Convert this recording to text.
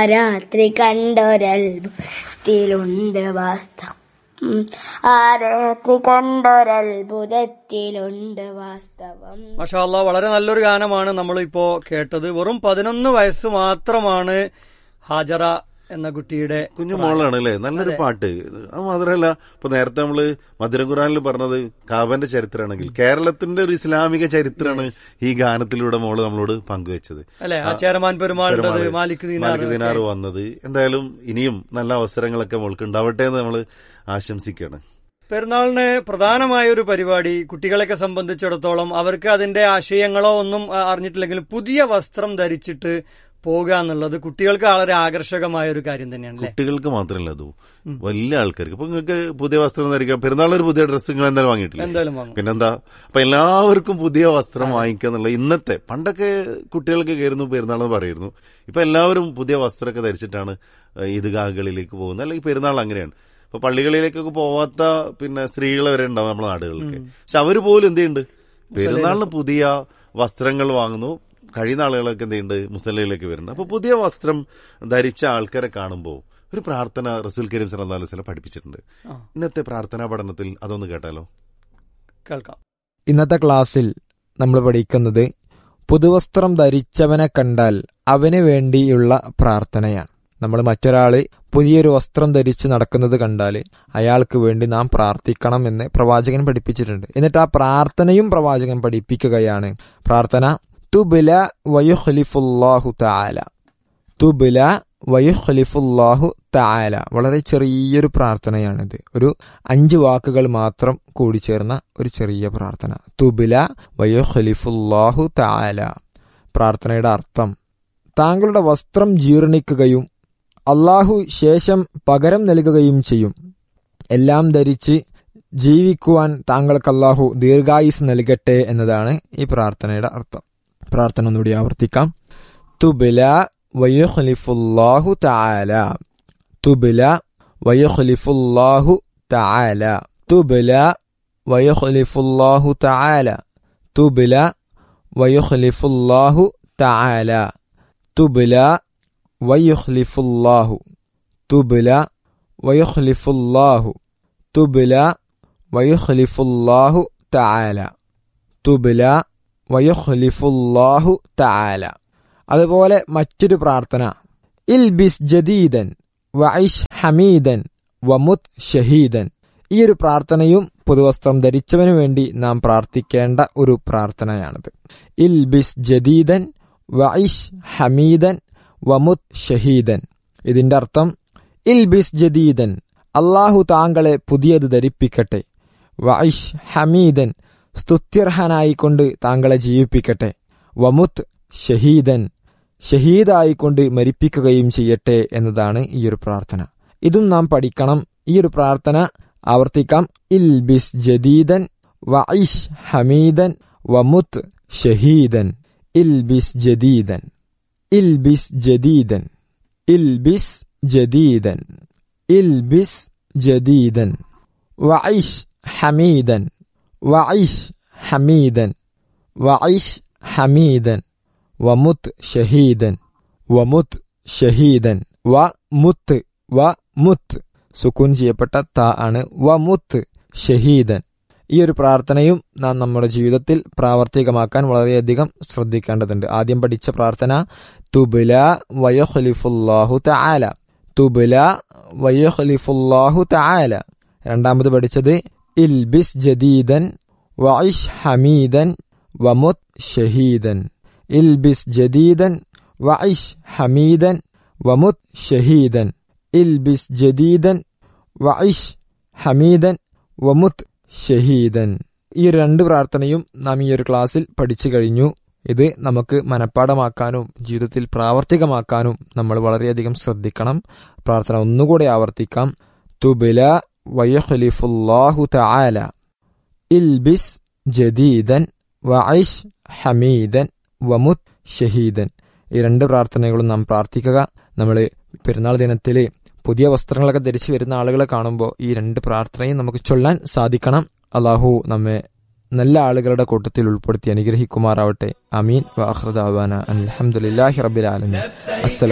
രാത്രി കണ്ടൊരത്ഭുതത്തിലുണ്ട് വാസ്തവം ആ രാത്രി കണ്ടൊരത്ഭുതത്തിലുണ്ട് വാസ്തവം മഷാല്ല വളരെ നല്ലൊരു ഗാനമാണ് നമ്മൾ ഇപ്പോ കേട്ടത് വെറും പതിനൊന്ന് വയസ്സ് മാത്രമാണ് ഹാജറ എന്ന കുട്ടിയുടെ കുഞ്ഞു മോളാണ് അല്ലേ നല്ലൊരു പാട്ട് അത് മാത്രമല്ല ഇപ്പൊ നേരത്തെ നമ്മള് മധുരം ഖുറാനിൽ പറഞ്ഞത് കാബന്റെ ചരിത്രമാണെങ്കിൽ കേരളത്തിന്റെ ഒരു ഇസ്ലാമിക ചരിത്രമാണ് ഈ ഗാനത്തിലൂടെ മോള് നമ്മളോട് പങ്കുവെച്ചത് അല്ലെ ആ ചേരമാൻ പെരുമാളുടേത് പെരുമാള് മാലിക് മാലിക് ദീനാർ ദിനാർ വന്നത് എന്തായാലും ഇനിയും നല്ല അവസരങ്ങളൊക്കെ മോൾക്ക് ഉണ്ടാവട്ടെ എന്ന് നമ്മൾ ആശംസിക്കുകയാണ് പെരുന്നാളിന് പ്രധാനമായ ഒരു പരിപാടി കുട്ടികളെയൊക്കെ സംബന്ധിച്ചിടത്തോളം അവർക്ക് അതിന്റെ ആശയങ്ങളോ ഒന്നും ആ, അറിഞ്ഞിട്ടില്ലെങ്കിലും പുതിയ വസ്ത്രം ധരിച്ചിട്ട് പോകുക എന്നുള്ളത് കുട്ടികൾക്ക് വളരെ ആകർഷകമായ ഒരു കാര്യം തന്നെയാണ് അല്ലെ കുട്ടികൾക്ക് മാത്രമല്ല അത് വലിയ ആൾക്കാർക്ക് ഇപ്പൊ നിങ്ങൾക്ക് പുതിയ വസ്ത്രം ധരിക്കാം പെരുന്നാളൊരു പുതിയ ഡ്രസ്സ് നിങ്ങൾ എന്തായാലും വാങ്ങിയിട്ടില്ല എന്തായാലും വാങ്ങും പിന്നെന്താ അപ്പൊ എല്ലാവർക്കും പുതിയ വസ്ത്രം വാങ്ങിക്കുക എന്നുള്ള ഇന്നത്തെ പണ്ടൊക്കെ കുട്ടികൾക്ക് കയറുന്നു പെരുന്നാളെന്ന് പറയുന്നു ഇപ്പൊ എല്ലാവരും പുതിയ വസ്ത്രമൊക്കെ ധരിച്ചിട്ടാണ് ഏഹ്, ഈദ്ഗാഹുകളിലേക്ക് പോകുന്നത് അല്ലെങ്കിൽ പെരുന്നാൾ അങ്ങനെയാണ് ഇപ്പൊ പള്ളികളിലേക്കൊക്കെ പോവാത്ത പിന്നെ സ്ത്രീകൾ വരെ ഉണ്ടാവും നമ്മുടെ നാടുകളിലൊക്കെ പക്ഷെ അവര് പോലും എന്ത് ചെയ്യുന്നുണ്ട് പെരുന്നാളിന് പുതിയ വസ്ത്രങ്ങൾ വാങ്ങുന്നു കഴിയുന്ന ആളുകളൊക്കെ എന്ത് ചെയ്യുന്നുണ്ട് മുസല്ലയിലേക്ക് വരുന്നുണ്ട് അപ്പൊ പുതിയ വസ്ത്രം ധരിച്ച ആൾക്കാരെ കാണുമ്പോൾ ഒരു പ്രാർത്ഥന റസൂൽ കരീം സല്ലല്ലാഹു അലൈഹി വസല്ലം പഠിപ്പിച്ചിട്ടുണ്ട് ആ. ഇന്നത്തെ പ്രാർത്ഥനാ പഠനത്തിൽ അതൊന്ന് കേട്ടാലോ കേൾക്കാം ഇന്നത്തെ ക്ലാസ്സിൽ നമ്മൾ പഠിക്കുന്നത് പുതുവസ്ത്രം ധരിച്ചവനെ കണ്ടാൽ അവന് വേണ്ടിയുള്ള പ്രാർത്ഥനയാണ് നമ്മൾ മറ്റൊരാള് പുതിയൊരു വസ്ത്രം ധരിച്ച് നടക്കുന്നത് കണ്ടാൽ അയാൾക്ക് വേണ്ടി നാം പ്രാർത്ഥിക്കണം എന്ന് പ്രവാചകൻ പഠിപ്പിച്ചിട്ടുണ്ട് എന്നിട്ട് ആ പ്രാർത്ഥനയും പ്രവാചകൻ പഠിപ്പിക്കുകയാണ് പ്രാർത്ഥന തുബില വയുഖലിഫുല്ലാഹു താല തുബില വയുഖലിഫുല്ലാഹു താല വളരെ ചെറിയൊരു പ്രാർത്ഥനയാണിത് ഒരു അഞ്ച് വാക്കുകൾ മാത്രം കൂടിച്ചേർന്ന ഒരു ചെറിയ പ്രാർത്ഥന തുബില വയുഖലിഫുല്ലാഹു താല പ്രാർത്ഥനയുടെ അർത്ഥം താങ്കളുടെ വസ്ത്രം ജീർണിക്കുകയും അള്ളാഹു ശേഷം പകരം നൽകുകയും ചെയ്യും എല്ലാം ധരിച്ച് ജീവിക്കുവാൻ താങ്കൾക്ക് അള്ളാഹു ദീർഘായുസ് നൽകട്ടെ എന്നതാണ് ഈ പ്രാർത്ഥനയുടെ അർത്ഥം പ്രാർത്ഥന ഒന്നുകൂടി ആവർത്തിക്കാം തുബില വയുഖലിഫുല്ലാഹു താല തുബില വയുഖലിഫുല്ലാഹു താല തുബില വയുഖലിഫുല്ലാഹു താല തുബില വയുഖലിഫുല്ലാഹു താല തുബില വയുഖലിഫുല്ലാഹു തുബില വയുഖലിഫുല്ലാഹു തുബില വയുഖലിഫുല്ലാഹു താല തുബില വയുഖലിഫുല്ലാഹു താല അതുപോലെ മറ്റൊരു പ്രാർത്ഥന ഇൽബിസ് ജദീദൻ വൈഷ് ഹമീദൻ വമുത് ഷഹീദൻ ഈ ഒരു പ്രാർത്ഥനയും പുതുവസ്ത്രം ധരിച്ചവനു വേണ്ടി നാം പ്രാർത്ഥിക്കേണ്ട ഒരു പ്രാർത്ഥനയാണിത് ഇൽബിസ് ജദീദൻ വൈഷ് ഹമീദൻ വമുത് ഷഹീദൻ ഇതിന്റെ അർത്ഥം ഇൽബിസ് ജദീദൻ അള്ളാഹു താങ്കളെ പുതിയത് ധരിപ്പിക്കട്ടെ വൈഷ് ഹമീദൻ സ്തുത്യർഹനായിക്കൊണ്ട് താങ്കളെ ജീവിപ്പിക്കട്ടെ വമുത്ത് ഷഹീദൻ ഷഹീദായിക്കൊണ്ട് മരിപ്പിക്കുകയും ചെയ്യട്ടെ എന്നതാണ് ഈ ഒരു പ്രാർത്ഥന ഇതും നാം പഠിക്കണം ഈ ഒരു പ്രാർത്ഥന ആവർത്തിക്കാം ഇൽബിസ് ജദീദൻ വൈഷ് ഹമീദൻ വമുത്ത് ഷഹീദൻ ഇൽബിസ് ജദീദൻ ഇൽബിസ് ജദീദൻ ഇൽബിസ് ജദീദൻ ഇൽബിസ് ജദീദൻ വൈഷ് ഹമീദൻ വൈഷ് ഹമീദൻ വൈഷ് ഹമീദൻ വമുത്ത് ഷഹീദൻ വമുത്ത് ഷഹീദൻ വ മുത്ത് വ മുത്ത് സുക്കൂൻ ചെയ്യപ്പെട്ട ത ആണ് വ മുത്ത് ഷഹീദൻ ഈ ഒരു പ്രാർത്ഥനയും നാം നമ്മുടെ ജീവിതത്തിൽ പ്രാവർത്തികമാക്കാൻ വളരെയധികം ശ്രദ്ധിക്കേണ്ടതുണ്ട് ആദ്യം പഠിച്ച പ്രാർത്ഥന തുബില വയഖലിഫുല്ലാഹു തആല തുബില വയഖലിഫുല്ലാഹു തആല രണ്ടാമത് പഠിച്ചത് ഇൽബിസ് ജദീദൻ വൈഷ് ഹമീദൻ വമുത് ഷഹീദൻ ഇൽബിസ് ജദീദൻ വൈഷ് ഹമീദൻ വമുത് ഷഹീദൻ ഇൽബിസ് ജദീദൻ വൈഷ് ഹമീദൻ വമുത് ഷഹീദൻ ഈ രണ്ട് പ്രാർത്ഥനയും നാം ഈ ഒരു ക്ലാസ്സിൽ പഠിച്ചു കഴിഞ്ഞു ഇത് നമുക്ക് മനഃപ്പാടമാക്കാനും ജീവിതത്തിൽ പ്രാവർത്തികമാക്കാനും നമ്മൾ വളരെയധികം ശ്രദ്ധിക്കണം പ്രാർത്ഥന ഒന്നുകൂടെ ആവർത്തിക്കാം തുബില വയഖലിഫുല്ലാഹു തആല ഇൽബിസ് ജദീദൻ വൈഷ് ഹമീദൻ വമുത് ഷഹീദൻ ഈ രണ്ട് പ്രാർത്ഥനകളും നാം പ്രാർത്ഥിക്കുക നമ്മൾ പെരുന്നാൾ ദിനത്തിൽ പുതിയ വസ്ത്രങ്ങളൊക്കെ ധരിച്ചു വരുന്ന ആളുകളെ കാണുമ്പോൾ ഈ രണ്ട് പ്രാർത്ഥനയും നമുക്ക് ചൊല്ലാൻ സാധിക്കണം അള്ളാഹു നമ്മെ നല്ല ആളുകളുടെ കൂട്ടത്തിൽ ഉൾപ്പെടുത്തി അനുഗ്രഹിക്കുമാറാവട്ടെ അമീൻ വാഹൃദാവാന അലഹമുല്ലാഹി റബിൽ ആലമീൻ അസ്സലാം